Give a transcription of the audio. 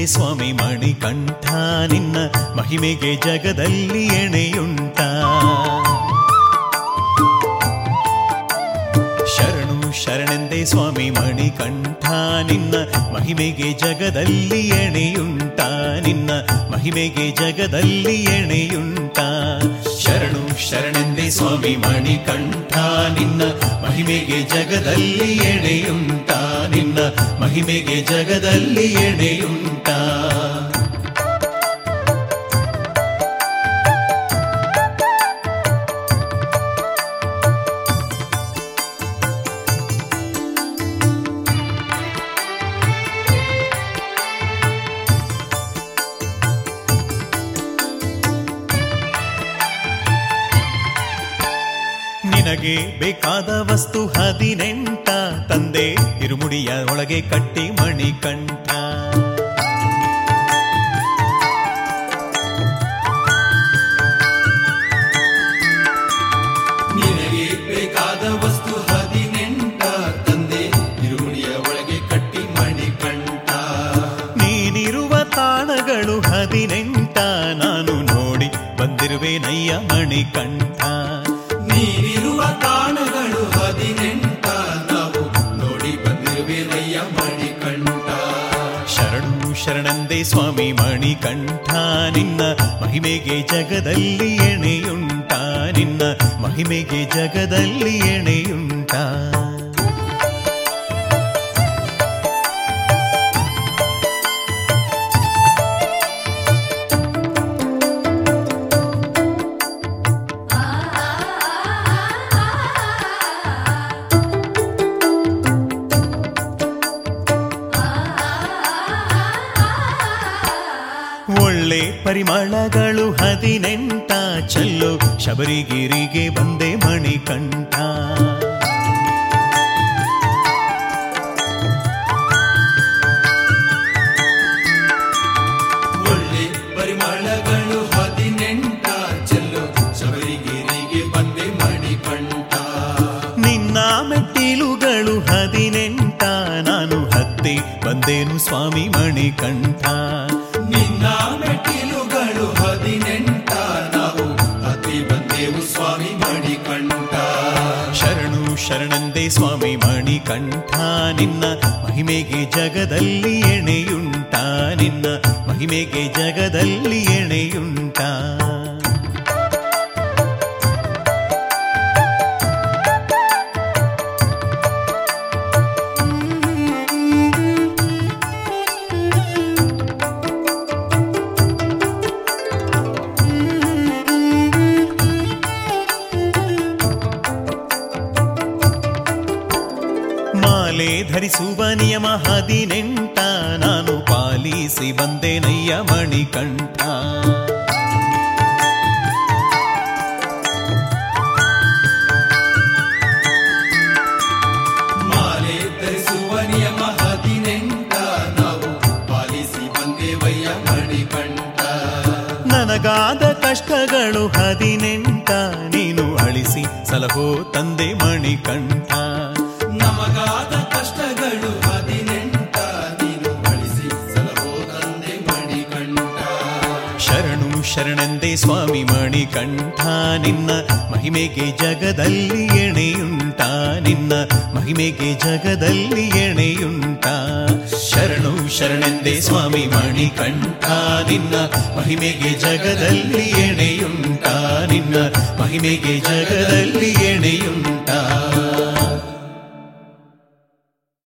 ಸ್ವಾಮಿ ಮಣಿಕಂಠ ನಿನ್ನ ಮಹಿಮೆಗೆ ಜಗದಲ್ಲಿ ಎಣೆಯುಂಟ ಶರಣು ಶರಣೆಂದೇ ಸ್ವಾಮಿ ಮಣಿಕಂಠ ನಿನ್ನ ಮಹಿಮೆಗೆ ಜಗದಲ್ಲಿ ಎಣೆಯುಂಟ ನಿನ್ನ ಮಹಿಮೆಗೆ ಜಗದಲ್ಲಿ ಎಣೆಯುಂಟ ಶರಣು ಶರಣೆಂದೇ ಸ್ವಾಮಿ ಮಣಿಕಂಠ ನಿನ್ನ ಮಹಿಮೆಗೆ ಜಗದಲ್ಲಿ ಎಣೆಯುಂಟ ನಿನ್ನ ಮಹಿಮೆಗೆ ಜಗದಲ್ಲಿ ಎಣೆಯುಂಟ ನಿನಗೆ ಬೇಕಾದ ವಸ್ತು ಹದಿನೆಂಟ ತಂದೆ ಇರುಮುಡಿಯ ಒಳಗೆ ಕಟ್ಟಿ ಮಣಿಕಂಠ ನಿನಗೆ ಬೇಕಾದ ವಸ್ತು ಹದಿನೆಂಟ ತಂದೆ ಇರುಮುಡಿಯ ಒಳಗೆ ಕಟ್ಟಿ ಮಣಿಕಂಠ ನೀನಿರುವ ತಾಣಗಳು ಹದಿನೆಂಟ ನಾನು ನೋಡಿ ಬಂದಿರುವೆನಯ್ಯ ಮಣಿಕಂಠ ನೀನಿರುವ ತಾಣಗಳು ಹದಿನೆಂಟ ನಾವು ನೋಡಿ ಬಂದಿರುವೇನಯ್ಯ ಮಣಿಕಂಠ ಶರಣು ಶರಣಂದೇ ಸ್ವಾಮಿ ಮಣಿಕಂಠ ನಿನ್ನ ಮಹಿಮೆಗೆ ಜಗದಲ್ಲಿ ಎಣೆಯುಂಟ ನಿನ್ನ ಮಹಿಮೆಗೆ ಜಗದಲ್ಲಿ ಎಣೆಯುಂಟ ಒಳ್ಳೆ ಪರಿಮಳಗಳು ಹದಿನೆಂಟ ಚಲ್ಲೋ ಶಬರಿಗಿರಿಗೆ ಬಂದೆ ಮಣಿಕಂಠ ಒಳ್ಳೆ ಪರಿಮಳಗಳು ಹದಿನೆಂಟ ಚೆಲ್ಲು ಶಬರಿಗಿರಿಗೆ ಬಂದೆ ಮಣಿಕಂಠ ನಿನ್ನ ಮೆಟ್ಟಿಲುಗಳು ಹದಿನೆಂಟ ನಾನು ಹತ್ತಿ ಬಂದೇನು ಸ್ವಾಮಿ ಮಣಿಕಂಠ ನಿನ್ನ ಮೆಟ್ಟಿಲುಗಳು ಹದಿನೆಂಟ ನಾವು ಹತ್ತಿ ಬಂದೆವು ಸ್ವಾಮಿ ಮಣಿಕಂಠ ಶರಣು ಶರಣಂದೇ ಸ್ವಾಮಿ ಮಣಿಕಂಠ ನಿನ್ನ ಮಹಿಮೆಗೆ ಜಗದಲ್ಲಿ ಎಣೆಯುಂಟ ನಿನ್ನ ಮಹಿಮೆಗೆ ಜಗದಲ್ಲಿ ಎಣೆಯುಂಟ ಮಾಲೆ ಧರಿಸುವ ನಿಯಮ ಹದಿನೆಂಟ ನಾನು ಪಾಲಿಸಿ ಬಂದೇನಯ್ಯ ಮಣಿಕಂಠ ಮಾಲೆ ಧರಿಸುವ ನಿಯಮ ಹದಿನೆಂಟ ನಾವು ಪಾಲಿಸಿ ಬಂದೇವಯ್ಯ ಮಣಿಕಂಠ ನನಗಾದ ಕಷ್ಟಗಳು ಹದಿನೆಂಟ ನೀನು ಅಳಿಸಿ ಸಲಹೋ ತಂದೆ ಮಣಿಕಂಠ ನಮಗಾದ ಕಷ್ಟಗಳು ಹದಿನೆಂಟ ನೀನು ಬಳಸಿ ಸಲಹೋ ತಂದೆ ಮಣಿಕಂಠ ಶರಣು ಶರಣಂದೇ ಸ್ವಾಮಿ ಮಣಿಕಂಠ ನಿನ್ನ ಮಹಿಮೆಗೆ ಜಗದಲ್ಲಿ ಎಣೆಯುಂಟ ನಿನ್ನ ಮಹಿಮೆಗೆ ಜಗದಲ್ಲಿ ಎಣೆಯುಂಟ ಶರಣು ಶರಣೆಂದೇ ಸ್ವಾಮಿ ಮಣಿಕಂಠ ನಿನ್ನ ಮಹಿಮೆಗೆ ಜಗದಲ್ಲಿ ಎಣೆಯುಂಟ ನಿನ್ನ ಮಹಿಮೆಗೆ ಜಗದಲ್ಲಿ ಎಣೆಯುಂಟ